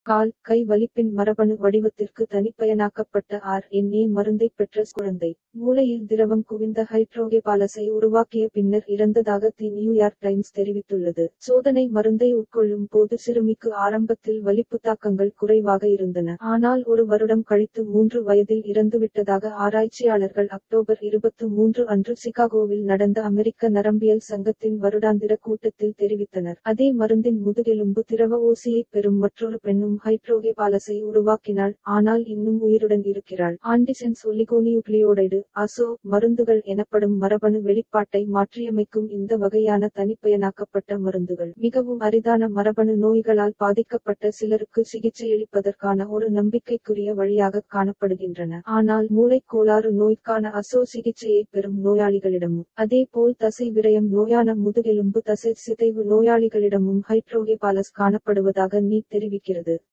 கால் கை வலிப்பின் மரபணு வடிவத்திற்கு தனிப்பயனாக்கப்பட்ட ஆர் என் ஏ மருந்தை பெற்ற குழந்தை மூளையில் திரவம் குவிந்த ஹைட்ரோகேபாலஸை உருவாக்கிய பின்னர் இறந்ததாக தி நியூயார்க் டைம்ஸ் தெரிவித்துள்ளது சோதனை மருந்தை உட்கொள்ளும் போது சிறுமிக்கு ஆரம்பத்தில் வலிப்பு தாக்கங்கள் குறைவாக இருந்தன ஆனால் ஒரு வருடம் கழித்து மூன்று வயதில் இறந்துவிட்டதாக ஆராய்ச்சியாளர்கள் அக்டோபர் இருபத்து மூன்று அன்று சிகாகோவில் நடந்த அமெரிக்க நரம்பியல் சங்கத்தின் வருடாந்திர கூட்டத்தில் தெரிவித்தனர் அதே மருந்தின் முதுகெலும்பு திரவ ஊசியை பெறும் மற்றொரு பெண்ணும் ஹைட்ரோகேபாலஸை உருவாக்கினாள் ஆனால் இன்னும் உயிருடன் இருக்கிறாள் ஆன்டிசென்ஸ் ஒலிகோனியூக்ளியோடைடு அசோ மருந்துகள் எனப்படும் மரபணு வெளிப்பாட்டை மாற்றியமைக்கும் இந்த வகையான தனிப்பயனாக்கப்பட்ட மருந்துகள் மிகவும் அரிதான மரபணு நோய்களால் பாதிக்கப்பட்ட சிலருக்கு சிகிச்சையளிப்பதற்கான ஒரு நம்பிக்கைக்குரிய வழியாக காணப்படுகின்றன ஆனால் மூளைக்கோளாறு நோய்க்கான அசோ சிகிச்சையை பெறும் நோயாளிகளிடமும் அதே போல் தசை விரயம் நோயான முதுகெலும்பு தசை சிதைவு நோயாளிகளிடமும் ஹைட்ரோகேபாலஸ் காணப்படுவதாக நீ தெரிவிக்கிறது